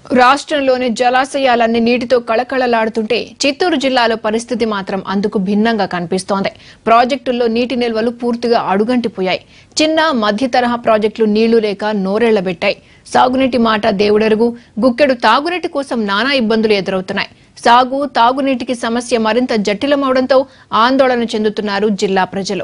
రాష్ట్రంలోని జలాశయాలన్నీ నీటితో కళకళలాడుతుంటే చిత్తూరు జిల్లాలో పరిస్థితి మాత్రం అందుకు భిన్నంగా కనిపిస్తోంది ప్రాజెక్టుల్లో నీటి నిల్వలు పూర్తిగా అడుగంటిపోయాయి చిన్న మధ్య తరహా ప్రాజెక్టులు నీళ్లు లేక నోరెళ్లబెట్టాయి సాగునీటి మాట దేవుడెరుగు గుక్కెడు తాగునీటి కోసం నానా ఇబ్బందులు ఎదురవుతున్నాయి సాగు తాగునీటికి సమస్య మరింత జటిలమవడంతో ఆందోళన చెందుతున్నారు జిల్లా ప్రజలు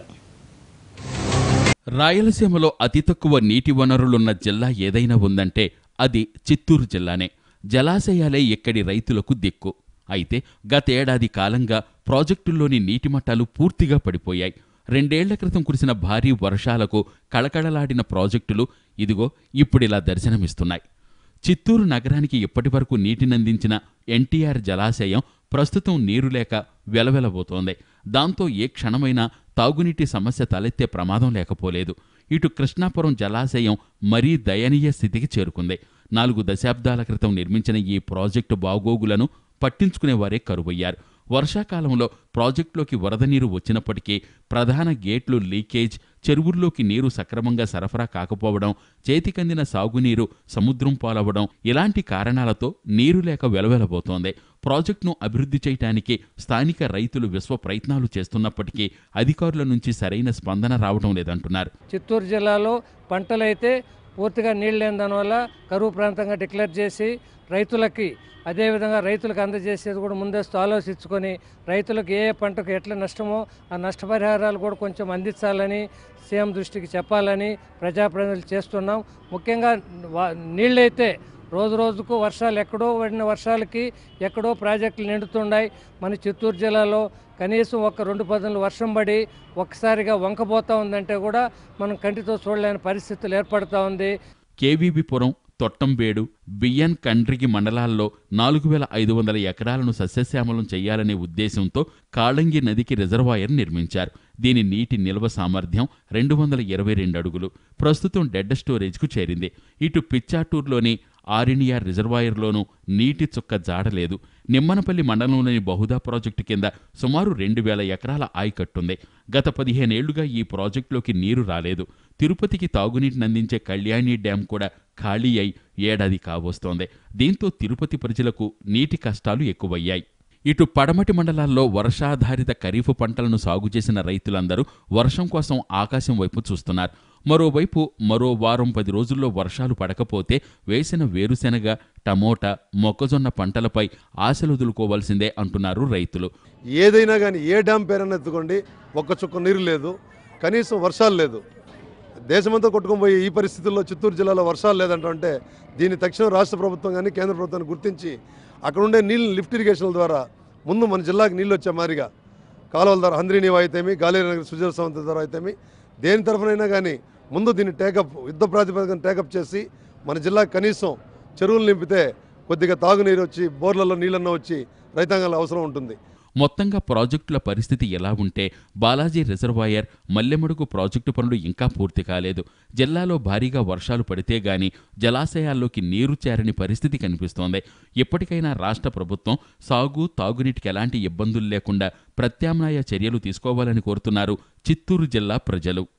రాయలసీమలో అతి తక్కువ నీటి వనరులున్న జిల్లా ఏదైనా ఉందంటే అది చిత్తూరు జిల్లానే జలాశయాలే ఇక్కడి రైతులకు దిక్కు అయితే గతేడాది కాలంగా ప్రాజెక్టుల్లోని నీటి మట్టాలు పూర్తిగా పడిపోయాయి రెండేళ్ల క్రితం కురిసిన భారీ వర్షాలకు కళకళలాడిన ప్రాజెక్టులు ఇదిగో ఇప్పుడిలా దర్శనమిస్తున్నాయి చిత్తూరు నగరానికి ఇప్పటివరకు నీటినందించిన ఎన్టీఆర్ జలాశయం ప్రస్తుతం నీరు లేక వెలవెలబోతోంది దాంతో ఏ క్షణమైనా తాగునీటి సమస్య తలెత్తే ప్రమాదం లేకపోలేదు ఇటు కృష్ణాపురం జలాశయం మరీ దయనీయ స్థితికి చేరుకుంది నాలుగు దశాబ్దాల క్రితం నిర్మించిన ఈ ప్రాజెక్టు బాగోగులను పట్టించుకునేవారే కరువయ్యారు వర్షాకాలంలో ప్రాజెక్టులోకి వరద నీరు వచ్చినప్పటికీ ప్రధాన గేట్లు లీకేజ్ చెరువుల్లోకి నీరు సక్రమంగా సరఫరా కాకపోవడం చేతికందిన సాగునీరు సముద్రం పాలవడం ఇలాంటి కారణాలతో నీరు లేక వెలవెలబోతోంది ప్రాజెక్టును అభివృద్ధి చేయడానికి స్థానిక రైతులు విశ్వ ప్రయత్నాలు చేస్తున్నప్పటికీ అధికారుల నుంచి సరైన స్పందన రావడం లేదంటున్నారు చిత్తూరు జిల్లాలో పంటలైతే పూర్తిగా నీళ్ళు లేని దానివల్ల కరువు ప్రాంతంగా డిక్లేర్ చేసి రైతులకి అదేవిధంగా రైతులకు అందజేసేది కూడా ముందస్తు ఆలోచించుకొని రైతులకు ఏ ఏ పంటకు ఎట్లా నష్టమో ఆ నష్టపరిహారాలు కూడా కొంచెం అందించాలని సీఎం దృష్టికి చెప్పాలని ప్రజాప్రతినిధులు చేస్తున్నాం ముఖ్యంగా వా- నీళ్ళైతే రోజు రోజుకు వర్షాలు ఎక్కడో పడిన వర్షాలకి ఎక్కడో ప్రాజెక్టులు నిండుతున్నాయి మన చిత్తూరు జిల్లాలో కనీసం ఒక రెండు పదులు వర్షం పడి ఒక్కసారిగా వంకపోతా ఉందంటే కూడా మనం కంటితో చూడలేని పరిస్థితులు ఏర్పడుతూ ఉంది కేవీబీపురం తొట్టంబేడు బియ్యన్ కండ్రిగి మండలాల్లో నాలుగు వేల ఐదు వందల ఎకరాలను సస్యశ్యామలం చేయాలనే ఉద్దేశంతో కాళంగి నదికి రిజర్వాయర్ నిర్మించారు దీని నీటి నిల్వ సామర్థ్యం రెండు వందల ఇరవై రెండు అడుగులు ప్రస్తుతం డెడ్ స్టోరేజ్కు చేరింది ఇటు పిచ్చాటూరులోని ఆర్ఎన్ఆర్ రిజర్వాయర్లోనూ నీటి చుక్క జాడలేదు నిమ్మనపల్లి మండలంలోని బహుదా ప్రాజెక్టు కింద సుమారు రెండు వేల ఎకరాల ఆయకట్టుంది గత పదిహేనేళ్లుగా ఈ ప్రాజెక్టులోకి నీరు రాలేదు తిరుపతికి తాగునీటిని అందించే కళ్యాణి డ్యాం కూడా ఖాళీ అయి ఏడాది కావస్తోంది దీంతో తిరుపతి ప్రజలకు నీటి కష్టాలు ఎక్కువయ్యాయి ఇటు పడమటి మండలాల్లో వర్షాధారిత ఖరీఫ్ పంటలను సాగు చేసిన రైతులందరూ వర్షం కోసం ఆకాశం వైపు చూస్తున్నారు మరోవైపు మరో వారం పది రోజుల్లో వర్షాలు పడకపోతే వేసిన వేరుశెనగ టమోటా మొక్కజొన్న పంటలపై ఆశలు వదులుకోవాల్సిందే అంటున్నారు రైతులు ఏదైనా కానీ ఏ డ్యామ్ పేరైనా ఎత్తుకోండి ఒక్క చుక్క నీరు లేదు కనీసం వర్షాలు లేదు దేశమంతా కొట్టుకొని పోయి ఈ పరిస్థితుల్లో చిత్తూరు జిల్లాలో వర్షాలు లేదంటే దీన్ని తక్షణం రాష్ట్ర ప్రభుత్వం కానీ కేంద్ర ప్రభుత్వాన్ని గుర్తించి అక్కడ ఉండే నీళ్ళు లిఫ్ట్ ఇరిగేషన్ల ద్వారా ముందు మన జిల్లాకి నీళ్ళు వచ్చే మాదిరిగా కాలువల ద్వారా హంద్రీ నీవా అయితేమి గాలేరు సుజల సమంత ద్వారా అయితేమి దేని తరఫునైనా కానీ ముందు దీన్ని టేకప్ యుద్ధ ప్రాతిపదికన టేకప్ చేసి మన జిల్లాకు కనీసం చెరువులు నింపితే కొద్దిగా తాగునీరు వచ్చి బోర్లలో నీళ్ళన్న వచ్చి రైతాంగాల అవసరం ఉంటుంది మొత్తంగా ప్రాజెక్టుల పరిస్థితి ఎలా ఉంటే బాలాజీ రిజర్వాయర్ మల్లెమడుగు ప్రాజెక్టు పనులు ఇంకా పూర్తి కాలేదు జిల్లాలో భారీగా వర్షాలు పడితే గాని జలాశయాల్లోకి నీరు చేరని పరిస్థితి కనిపిస్తోంది ఇప్పటికైనా రాష్ట్ర ప్రభుత్వం సాగు తాగునీటికి ఎలాంటి ఇబ్బందులు లేకుండా ప్రత్యామ్నాయ చర్యలు తీసుకోవాలని కోరుతున్నారు చిత్తూరు జిల్లా ప్రజలు